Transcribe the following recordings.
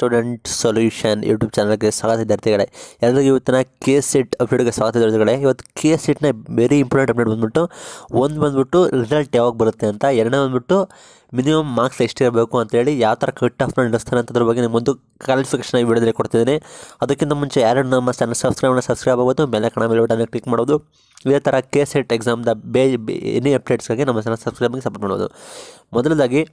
student solution YouTube ಚಾನಲ್ಗೆ ಸ್ವಾಗತ ವಿದ್ಯಾರ್ಥಿಗಳೇ ಎಲ್ಲರಿಗೂ ಇವತ್ತಿನ ಕೆ ಸೆಟ್ ಅಪ್ಡೇಟ್ಗೆ ಸ್ವಾಗತ ವಿದ್ಯಾರ್ಥಿಗಳೇ ಇವತ್ತು ಕೆ ಸೆಟ್ನ ವೆರಿ ಇಂಪಾರ್ಟೆಂಟ್ ಅಪ್ಡೇಟ್ ಬಂದ್ಬಿಟ್ಟು ಒಂದು ಬಂದ್ಬಿಟ್ಟು ರಿಸಲ್ಟ್ ಯಾವಾಗ ಬರುತ್ತೆ ಅಂತ ಎರಡನೇ ಬಂದ್ಬಿಟ್ಟು ಮಿನಿಮಮ್ ಮಾರ್ಕ್ಸ್ ಎಷ್ಟಿರಬೇಕು ಅಂತೇಳಿ ಯಾವ ಥರ ಕಟ್ ಆಫ್ನ ನಡೆಸ್ತಾನೆ ಅಂತದ್ರ ಬಗ್ಗೆ ನಿಮ್ಮೊಂದು ಕ್ಲಾರಿಫಿಕೇಷನ್ ಈ ವಿಡಿಯೋದಲ್ಲಿ ಕೊಡ್ತಿದ್ದೀನಿ ಅದಕ್ಕಿಂತ ಮುಂಚೆ ಯಾರು ನಮ್ಮ ಚಾನಲ್ ಸಬ್ಸ್ಕ್ರೈಬ್ ಸಬ್ಸ್ಕ್ರೈಬ್ ಆಗೋದು ಮೇಲೆ ಕಣ ಮೇಲೆ ಬಟನ್ ಕ್ಲಿಕ್ ಮಾಡೋದು ಇದೇ ಥರ ಕೆ ಸೆಟ್ ಎಕ್ಸಾಮ್ದ ಬೇ ಎನಿ ಅಪ್ಡೇಟ್ಸ್ಗಾಗಿ ನಮ್ಮ ಚಾನಲ್ ಸಬ್ಸ್ಕ್ರೈಬ್ಗೆ ಸಪೋರ್ಟ್ ಮಾಡೋದು ಮೊದಲದಾಗಿ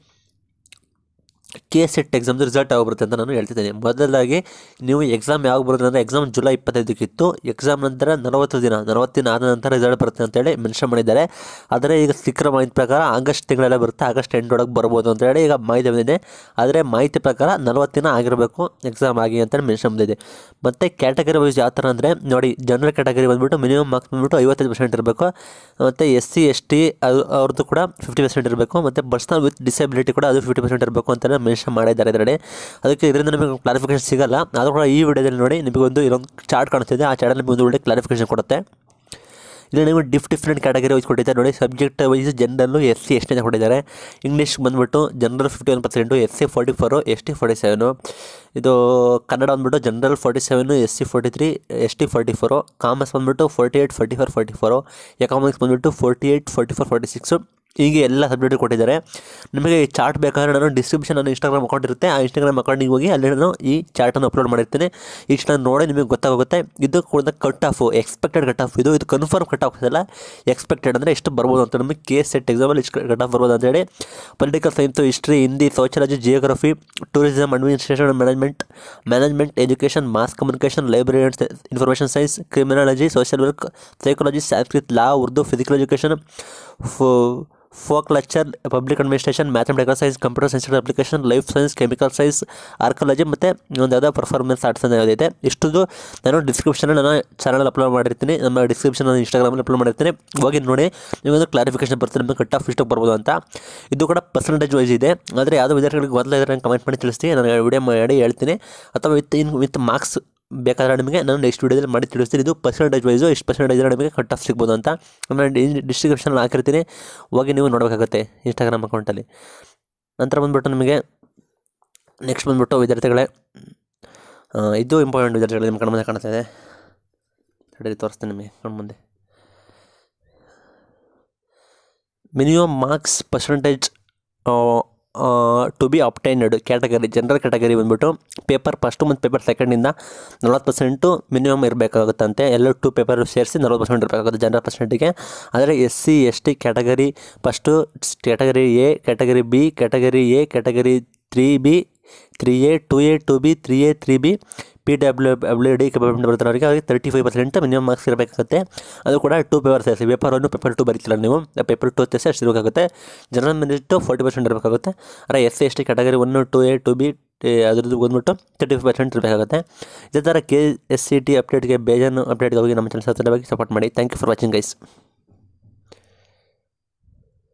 ಕೆ ಸೆಟ್ ಎಕ್ಸಾಮ್ದು ರಿಸಲ್ಟ್ ಯಾವಾಗ ಬರುತ್ತೆ ಅಂತ ನಾನು ಹೇಳ್ತಿದ್ದೀನಿ ಮೊದಲಾಗಿ ನೀವು ಎಕ್ಸಾಮ್ ಯಾವಾಗ ಬರುತ್ತೆ ಅಂದರೆ ಎಕ್ಸಾಮ್ ಜುಲೈ ಇಪ್ಪತ್ತೈದಕ್ಕಿತ್ತು ಎಕ್ಸಾಮ್ ನಂತರ ನಲವತ್ತು ದಿನ ನಲವತ್ತು ದಿನ ಆದ ನಂತರ ರಿಸಲ್ಟ್ ಬರುತ್ತೆ ಅಂತೇಳಿ ಮೆನ್ಷನ್ ಮಾಡಿದ್ದಾರೆ ಆದರೆ ಈಗ ಸಿಕ್ಕಿರೋ ಮಾಹಿತಿ ಪ್ರಕಾರ ಆಗಸ್ಟ್ ತಿಂಗಳೆಲ್ಲ ಬರುತ್ತೆ ಆಗಸ್ಟ್ ಎಂಟೊಳಗೆ ಬರ್ಬೋದು ಅಂತೇಳಿ ಈಗ ಮಾಹಿತಿ ಬಂದಿದೆ ಆದರೆ ಮಾಹಿತಿ ಪ್ರಕಾರ ನಲವತ್ತು ದಿನ ಆಗಿರಬೇಕು ಎಕ್ಸಾಮ್ ಆಗಿ ಅಂತೇಳಿ ಮೆನ್ಷನ್ ಬಂದಿದೆ ಮತ್ತು ಕ್ಯಾಟಗರಿ ವೈಸ್ ಯಾವ ಥರ ಅಂದರೆ ನೋಡಿ ಜನರಲ್ ಕ್ಯಾಟಗರಿ ಬಂದ್ಬಿಟ್ಟು ಮಿನಿಮಮ್ ಮಾರ್ಕ್ಸ್ ಬಂದ್ಬಿಟ್ಟು ಐವತ್ತೈದು ಪರ್ಸೆಂಟ್ ಇರಬೇಕು ಮತ್ತು ಎಸ್ ಸಿ ಎಸ್ ಟಿ ಅದು ಅವ್ರದ್ದು ಕೂಡ ಫಿಫ್ಟಿ ಪರ್ಸೆಂಟ್ ಇರಬೇಕು ಮತ್ತು ಪರ್ಸನಲ್ ವಿತ್ ಡಿಸಬಿಲಿಟಿ ಕೂಡ ಅದು ಫಿಫ್ಟಿ ಪರ್ಸೆಂಟ್ ಇರಬೇಕು ಅಂತ ಮೆನ್ಷನ್ ಮಾಡಿದ್ದಾರೆ ಇದರಲ್ಲಿ ಅದಕ್ಕೆ ಇದರಿಂದ ನಿಮಗೆ ಕ್ಲಾರಿಫಿಕೇಶನ್ ಸಿಗಲ್ಲ ಆದರೂ ಕೂಡ ಈ ವಿಡಿಯೋದಲ್ಲಿ ನೋಡಿ ನಿಮಗೆ ಒಂದು ಇಲ್ಲೊಂದು ಚಾರ್ಟ್ ಕಾಣಿಸ್ತಿದೆ ಆ ಚಾರ್ಟಲ್ಲಿ ನಿಮಗೆ ಒಂದು ಒಳ್ಳೆ ಕ್ಲಾರಿಫಿಕೇಶನ್ ಕೊಡುತ್ತೆ ಇಲ್ಲಿ ನೀವು ಡಿಫ್ ಡಿಫ್ರೆಂಟ್ ಕ್ಯಾಟಗರಿ ವೈಸ್ ಕೊಟ್ಟಿದ್ದಾರೆ ನೋಡಿ subject wise general S C S T ಕೊಟ್ಟಿದ್ದಾರೆ ಇಂಗ್ಲೀಷ್ ಬಂದುಬಿಟ್ಟು general fifty one percent S C forty four S T forty seven ಇದು ಕನ್ನಡ ಬಂದ್ಬಿಟ್ಟು general forty seven S C forty three S T forty four commerce ಬಂದ್ಬಿಟ್ಟು forty eight forty four forty four economics ಬಂದ್ಬಿಟ್ಟು forty eight forty four forty six ಹೀಗೆ ಎಲ್ಲ subject ಕೊಟ್ಟಿದ್ದಾರೆ ನಿಮಗೆ ಈ chart ಬೇಕಾದ್ರೆ ನಾನು ಡಿಸ್ಕ್ರಿಪ್ಷನ್ ನಾನು ಇನ್ಸ್ಟಾಗ್ರಾಮ್ ಅಕೌಂಟ್ ಇರುತ್ತೆ ಆ ಇನ್ಸ್ಟಾಗ್ರಾಮ್ ಅಕೌಂಟಿಗೆ ಹೋಗಿ ಅಲ್ಲಿ ನಾನು ಈ ಚಾರ್ಟನ್ನು ಅಪ್ಲೋಡ್ ಮಾಡಿರ್ತೀನಿ ಇಷ್ಟು ನಾನು ನೋಡಿ ನಿಮಗೆ ಗೊತ್ತಾಗುತ್ತೆ ಇದು ಕೂಡ cut off expected cut off ಇದು ಇದು ಕನ್ಫರ್ಮ್ ಕಟ್ ಆಫ್ ಅಲ್ಲ ಎಕ್ಸ್ಪೆಕ್ಟೆಡ್ ಅಂದರೆ ಎಷ್ಟು ಬರ್ಬೋದು ಅಂತ ನಮಗೆ ಕೆ ಸೆಟ್ ಎಕ್ಸಾಮಲ್ಲಿ ಇಷ್ಟು ಕಟ್ ಆಫ್ ಬರ್ಬೋದು ಅಂತೇಳಿ political science history Hindi sociology geography tourism administration management management education mass communication library and information science criminology social work psychology Sanskrit law Urdu physical education ಫೋ folk lecture public administration mathematical science computer science application life science chemical science archaeology ಮತ್ತು ಒಂದು ಯಾವುದೋ performance arts ಅಂತ ಯಾವುದಿದೆ ಇಷ್ಟುದು ನಾನು ಡಿಸ್ಕ್ರಿಪ್ಷನಲ್ಲಿ ನಾನು channel upload ಮಾಡಿರ್ತೀನಿ ನಮ್ಮ ಡಿಸ್ಕ್ರಿಪ್ಷನ್ ನಾನು ಇನ್ಸ್ಟಾಗ್ರಾಮಲ್ಲಿ ಅಪ್ಲೋಡ್ ಮಾಡಿರ್ತೀನಿ ಹೋಗಿ ನೋಡಿ ನಿಮಗೊಂದು ಕ್ಲಾರಿಫಿಕೇಶನ್ ಬರ್ತದೆ ನಿಮಗೆ ಕಟ್ ಆಫ್ ಇಷ್ಟಕ್ಕೆ ಬರ್ಬೋದು ಅಂತ ಇದು ಕೂಡ ಪರ್ಸೆಂಟೇಜ್ ವೈಸ್ ಇದೆ ಆದರೆ ಯಾವುದೋ ವಿದ್ಯಾರ್ಥಿಗಳಿಗೆ ಮೊದಲ ಇದ್ರೆ ಕಮೆಂಟ್ ಮಾಡಿ ತಿಳಿಸ್ತೀನಿ ನಾನು ವಿಡಿಯೋ ಮಾಡಿ ಹೇಳ್ತೀನಿ ಅಥವಾ ವಿತ್ ಇನ್ ವಿತ್ ಮಾರ್ಕ್ಸ್ ಬೇಕಾದ್ರೆ ನಿಮಗೆ ನಾನು ನೆಕ್ಸ್ಟ್ ವೀಡಿಯೋದಲ್ಲಿ ಮಾಡಿ ತಿಳಿಸ್ತೀನಿ ಇದು ಪರ್ಸೆಂಟೇಜ್ ವೈಸು ಎಷ್ಟು ಪರ್ಸೆಂಟೇಜ್ ನಿಮಗೆ ಕಟ್ ಆಫ್ ಸಿಗ್ಬೋದು ಅಂತ ನಾನು ಡಿಸ್ಕ್ರಿಪ್ಷನ್ ಹಾಕಿರ್ತೀನಿ ಹೋಗಿ ನೀವು ನೋಡಬೇಕಾಗುತ್ತೆ ಇನ್ಸ್ಟಾಗ್ರಾಮ್ ಅಕೌಂಟಲ್ಲಿ ನಂತರ ಬಂದುಬಿಟ್ಟು ನಿಮಗೆ ನೆಕ್ಸ್ಟ್ ಬಂದುಬಿಟ್ಟು ವಿದ್ಯಾರ್ಥಿಗಳೇ ಆ, ಇದು ಇಂಪಾರ್ಟೆಂಟ್ ವಿದ್ಯಾರ್ಥಿಗಳು ನಿಮ್ಮ ಕಣ್ಮುಂದೆ ಕಾಣ್ತಾ ಇದೆ ತಡೀರಿ ತೋರಿಸ್ತೀನಿ ನಿಮಗೆ ಕಣ್ಮುಂದೆ minimum marks percentage to be obtained category general category ಬಂದ್ಬಿಟ್ಟು ಪೇಪರ್ ಫಸ್ಟು ಮತ್ತು ಪೇಪರ್ ಸೆಕೆಂಡಿಂದ ನಲ್ವತ್ತು ಪರ್ಸೆಂಟು ಮಿನಿಮಮ್ ಇರಬೇಕಾಗುತ್ತಂತೆ ಎಲ್ಲ ಟು ಪೇಪರ್ ಸೇರಿಸಿ ನಲ್ವತ್ತು ಪರ್ಸೆಂಟ್ ಇರಬೇಕಾಗುತ್ತೆ ಜನರಲ್ ಪರ್ಸೆಂಟಿಗೆ ಆದರೆ S C S T category first category A category B category A category three B three A two A two B three A three B P W W D capability ಬರ್ತಾರೆ ಅವರಿಗೆ ಅವರಿಗೆ thirty five percent minimum marks ಇರಬೇಕಾಗುತ್ತೆ ಅದು ಕೂಡ two paper ಸೇರಿಸಿ paper one paper two ಬರೀತಿಲ್ಲ ನೀವು paper to ಸೇರಿಸಿ ಅಷ್ಟು ಇರಬೇಕಾಗುತ್ತೆ ಜನರಲ್ ಮೆರಿಟು ಫೋರ್ಟಿ ಪರ್ಸೆಂಟ್ ಇರಬೇಕಾಗುತ್ತೆ ಆದರೆ S C S T category one two A two B ಅದ್ರದ್ದು ಬಂದ್ಬಿಟ್ಟು ತರ್ಟಿ ಫೈವ್ ಪರ್ಸೆಂಟ್ ಇರಬೇಕಾಗುತ್ತೆ ಇದೇ ಥರ ಕೆ ಎಸ್ ಸಿ ಟಿ ಅಪ್ಡೇಟ್ಗೆ ಬೇಜಾನು ಅಪ್ಡೇಟ್ಗೆ ಹೋಗಿ ನಮ್ಮ ಚಾನಲ್ ಬಗ್ಗೆ ಸಪೋರ್ಟ್ ಮಾಡಿ thank you for watching guys